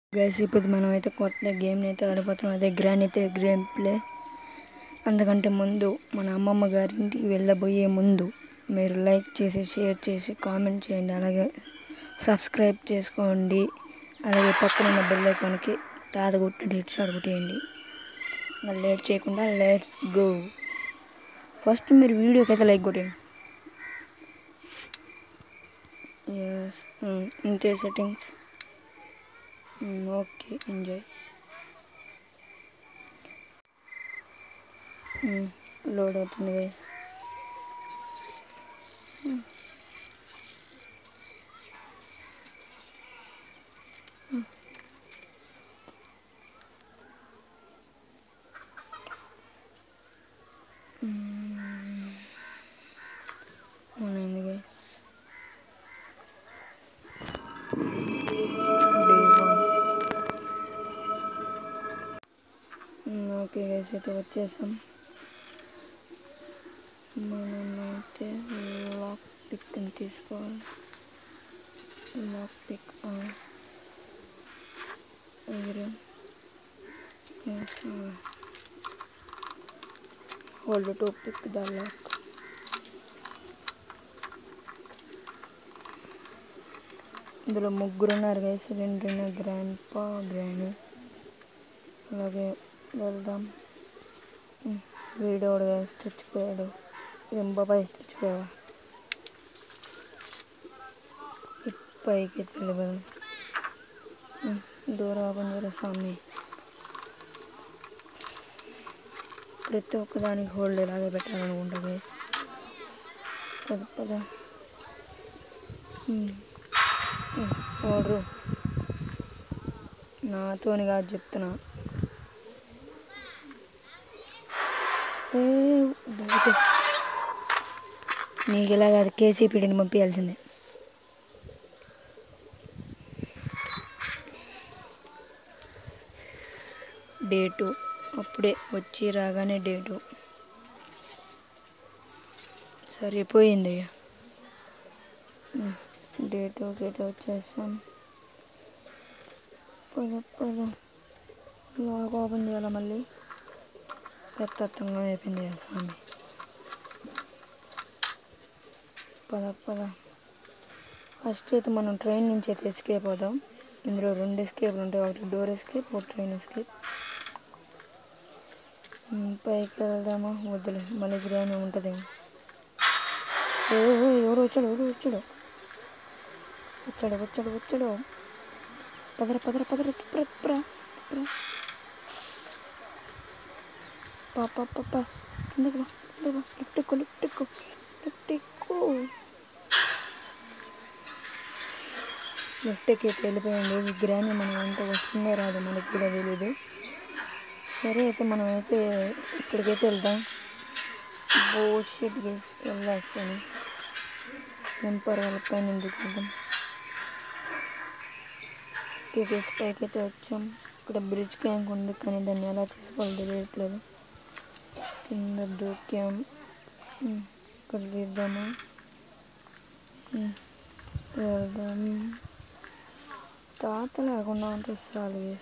Guys ఇప్పుడు మనం అయితే కొత్త గేమ్ని అయితే ఆడిపోతున్నాం అదే గ్రానైట్ గేమ్ ప్లే అందుకంటే ముందు మన అమ్మమ్మ గారి ఇంటికి వెళ్ళబోయే ముందు మీరు లైక్ చేసి షేర్ చేసి కామెంట్ చేయండి అలాగే సబ్స్క్రైబ్ చేసుకోండి అలాగే పక్కన ఉన్న బెల్ ఐకాన్కి తాత కొట్టిన హిట్ షాట్ కొట్టేయండి ఇంకా లేట్ చేయకుండా లెట్స్ గో ఫస్ట్ మీరు వీడియోకి అయితే లైక్ కొట్టండి ఎస్ ఇంతే సెట్టింగ్స్ ఓకే ఎంజాయ్ లోడ్ అవుతుంది guys. Mm. Mm. Mm. అవునండి guys. Day one. Okay guys అయితే వచ్చేసాం మనమైతే లాక్ పిక్ని తీసుకోవాలి లాక్ పిక్ ఎదురు hold to pick the lock ఇందులో ముగ్గురు ఉన్నారు గైస్ రెండు గ్రాండ్ పా గ్రాండ్ అలాగే వెళ్దాం ఉమ్, వీడోడు వేసి తెచ్చిపోయాడు ఏం బాబాయ్ తెచ్చిపోయావా ఇట్ పైకి తెలియదు దూరం ఓపెన్ చేయరా స్వామి ప్రతి ఒక్కదానికి హోల్డ్ ఇలాగే పెట్టాలనుకుంటా గైస్ పద పద ఓడరు నాతోని కాదు చెప్తున్నా ఏ, బాగా చేస్- నీకు ఇలా కాదు కేసీపీడీని పంపించాల్సిందే డేటు అప్పుడే వచ్చి రాగానే డేటు సరిపోయింది ఇక. ఉమ్, డేటు గేటు వచ్చేసాం పద పద లాగ్ ఓపెన్ చేయాలా మళ్ళీ పెత్తత్వంగా అయిపోయింది కదా స్వామి పద పద ఫస్ట్ అయితే మనం ట్రైన్ నుంచి అయితే ఎస్కేప్ అవుదాం ఇందులో రెండు ఎస్కేప్లు ఉంటాయి ఒకటి డోర్ ఎస్కేప్ ఒకటి ట్రైన్ ఎస్కేప్ ఉమ్, పైకి వెళ్దామా వద్దులే మళ్ళీ గ్రాని ఉంటుంది ఓ ఓ, ఎవరు వచ్చాడు ఎవరు వచ్చాడు వచ్చాడు వచ్చాడు వచ్చాడు పదర పదర పదర తిప్పర తిప్పర తిప్పర పాప పాప కిందకి వా కిందకి వా లిఫ్ట్ ఎక్కు లిఫ్ట్ ఎక్కు లిఫ్ట్ ఎక్కు లిఫ్ట్ ఎక్కి వెళ్ళిపోయింది ఈ గ్రాని మనం ఎంత వస్తుందో రాదు మనకి కూడా తెలియదు సరే అయితే మనం అయితే ఇక్కడికైతే వెళ్దాం బోషెట్ గేసి వెళ్ళాను ఎంపర్ వాళ్ళ పైన ఎందుకు వెళ్దాం కేకేస్ పైకి అయితే వచ్చాం ఇక్కడ బ్రిడ్జ్ క్యాంక్ ఉంది కానీ దాన్ని ఎలా తీసుకోవాలో తెలియట్లేదు కింద దూకాం ఉమ్, ఇక్కడ తీద్దాము ఉమ్, వెళ్దాం తాత లేకుండా ఉంటే చాలు guys.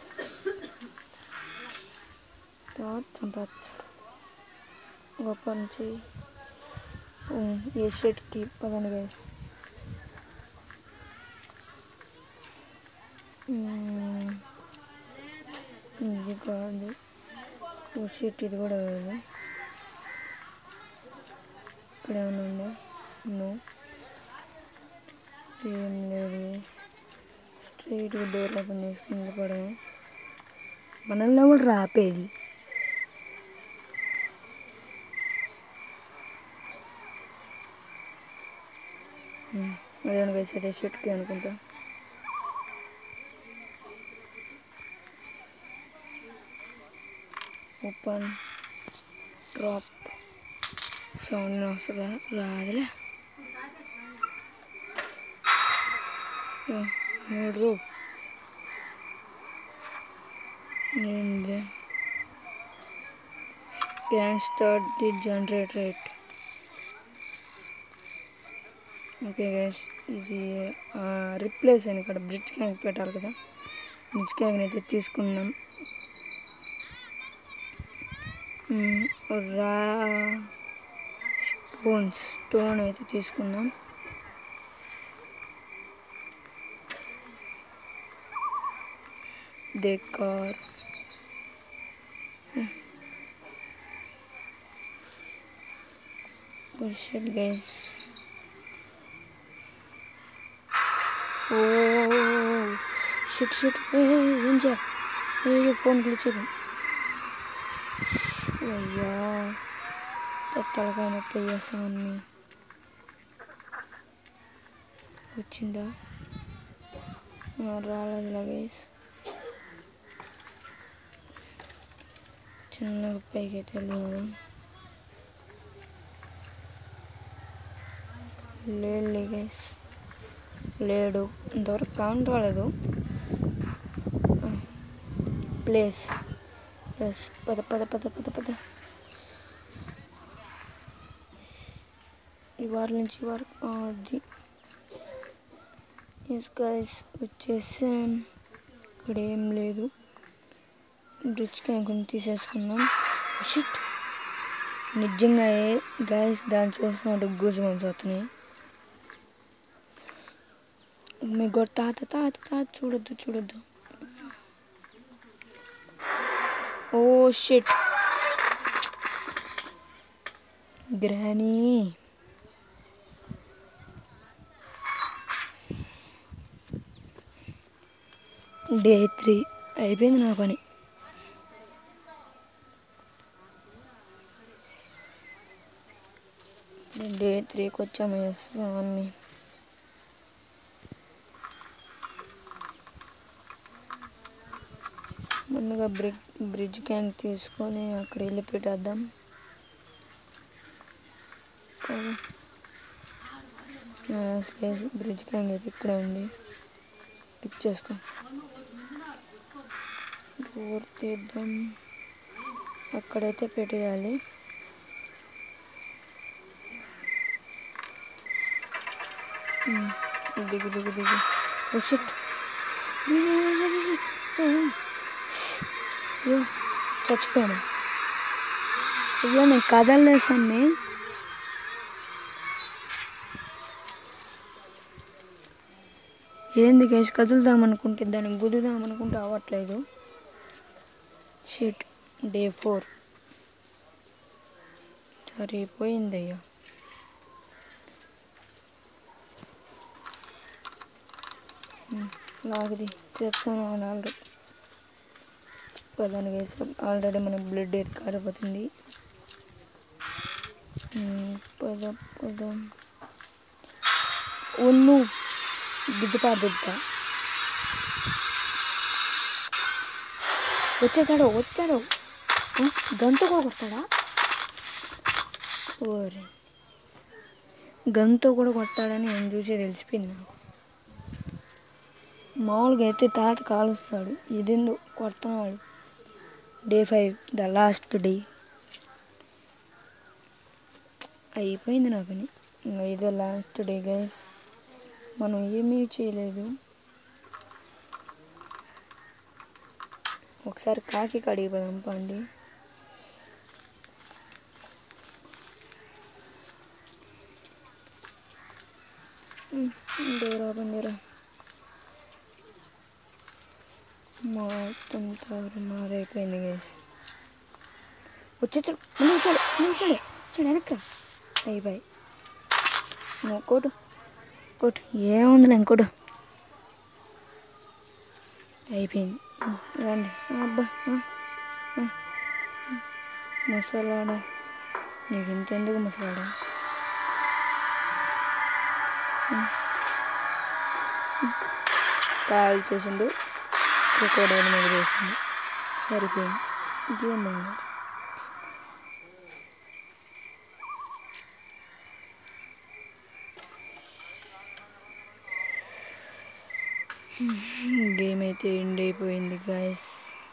తాత చంపేస్తాడు గొప్ప నుంచి ఉమ్, ఏ షర్ట్కి పదండి గైస్ ఇది కాదు ఓ షర్ట్ ఇది కూడా కాదు ఇక్కడ ఏమైనా ఉందా నో ఏం లేదు స్ట్రైట్గా డోర్ ఓపెన్ చేసుకుని కూడా మనల్ని ఎవరు రాపేది అదే వేసి అదే షర్ట్కి అనుకుంటా ఓపెన్ డ్రాప్ సౌండ్ వస్తుందా రాదులే మూడు ఏంది can start the generate rate okay guys ఇది రిప్లేస్ అని ఇక్కడ బ్రిడ్జ్ క్యాంక్ పెట్టాలి కదా మిర్చికాయని అయితే తీసుకున్నాం మ్మ్, రా స్టోన్ స్టోన్ అయితే తీసుకున్నాం decor Oh shit, guys. Oh shit, shit. Hey, hey, ఏం చేయాలి ఏ ఫోన్ గ్లిచ్ అయిపోయింది అయ్యా తలకాయ నొప్పి చేస్తామని వచ్చిందా ఆ, రాలేదులా గైస్ చిన్నగా పైకి అయితే వెళ్ళినాడు లేడు గైస్ లేడు ఇంతవరకు కౌంట్ రాలేదు ప్లేస్ ఎస్ పద పద పద పద పద ఈ వారం నుంచి ఈ వారం ఆ, అది ఎస్ గైస్ వచ్చేసాం ఇక్కడ ఏం లేదు రిచ్ క్యాన్ కొన్ని తీసేసుకున్నాం షిట్ నిజంగా గైస్ దాన్ని చూస్తున్నట్టు గూజ్ బంప్స్ వస్తున్నాయి మీకు తాత తాత తాత చూడొద్దు చూడొద్దు oh shit granny day three అయిపోయింది నా పని డే త్రీకి వచ్చాము స్వామి ముందుగా బ్రిడ్ బ్రిడ్జ్ క్యాంక్ తీసుకొని అక్కడ వెళ్ళి పెట్టేద్దాం బ్రిడ్జ్ క్యాంక్ అయితే ఇక్కడే ఉంది పిక్ చేసుకో డోర్ తీద్దాం అక్కడైతే పెట్టేయాలి ఉమ్, దిగు దిగు దిగు ఓ షిట్ అయ్యో చచ్చిపోయాను అయ్యో నేను కదలలేదు సమ్మె ఏంది కేసు కదులుదామనుకుంటే దాన్ని గుద్దుదామనుకుంటే అవ్వట్లేదు షిట్ డే ఫోర్ సరిపోయిందయ్యా లాగది చెప్తాను ఆల్రెడీ పదాన్ని వేసి ఆల్రెడీ మన బ్లడ్ అయితే కారిపోతుంది ఉమ్, పద పద ఒన్ను గిద్దుపా దుద్దా వచ్చేసాడు వచ్చాడు ఆ, గంత కూడా కొడతాడా ఓరే గంతో కూడా కొడతాడని నేను చూసే తెలిసిపోయింది నాకు మామూలుగా అయితే తాత కాలుస్తాడు ఇదెందు కొడుతున్నాడు day five the last day అయిపోయింది నా పని ఇంకా ఇదే లాస్ట్ డే గైస్ మనం ఏమీ చేయలేదు ఒకసారి కాకి కడిగి పోదాం పండి డోర్ ఓపెన్ చేయరా మొత్తం తారు మారైపోయింది గైస్ వచ్చేసాడు నిమిషాలు నిమిషాలు చూడు వెనక్కి అయిపోయి కొట్టు కొట్టు ఏముంది ఇంకోటి అయిపోయింది రండి అబ్బా ఆ, ఆ. ముసలాడా నీకు ఇంతెందుకు ముసలాడా కాల్ చేసిండు రికార్డ్ మీద చేసిండు సరిపోయింది గేమ్ బాగుంది గేమ్ అయితే ఎండ్ అయిపోయింది గాయస్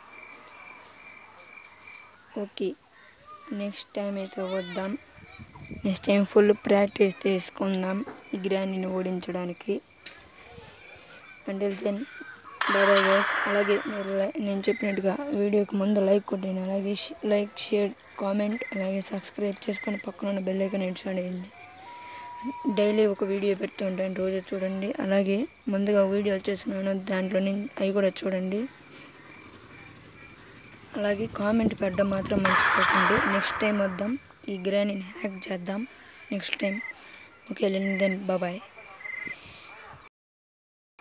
ఓకే నెక్స్ట్ టైం అయితే వద్దాం నెక్స్ట్ టైం ఫుల్ ప్రాక్టీస్ చేసుకుందాం ఈ గ్రాండ్ని ఓడించడానికి అంటిల్ దెన్ బాబాయ్ గైస్ అలాగే మీరు లై- నేను చెప్పినట్టుగా వీడియోకి ముందు లైక్ కొట్టండి అలాగే ష్- లైక్ షేర్ కామెంట్ అలాగే సబ్స్క్రైబ్ చేసుకొని పక్కన ఉన్న బెల్ ఐకాన్ ఇన్స్టాల్ చేయండి డైలీ ఒక వీడియో పెడుతూ ఉంటాను రోజు చూడండి అలాగే ముందుగా వీడియో చేస్తున్నాను దాంట్లో నేను అవి కూడా చూడండి అలాగే కామెంట్ పెట్టడం మాత్రం మర్చిపోకండి నెక్స్ట్ టైం వద్దాం ఈ గ్రానీని హ్యాక్ చేద్దాం నెక్స్ట్ టైం ఓకే దెన్ బాబాయ్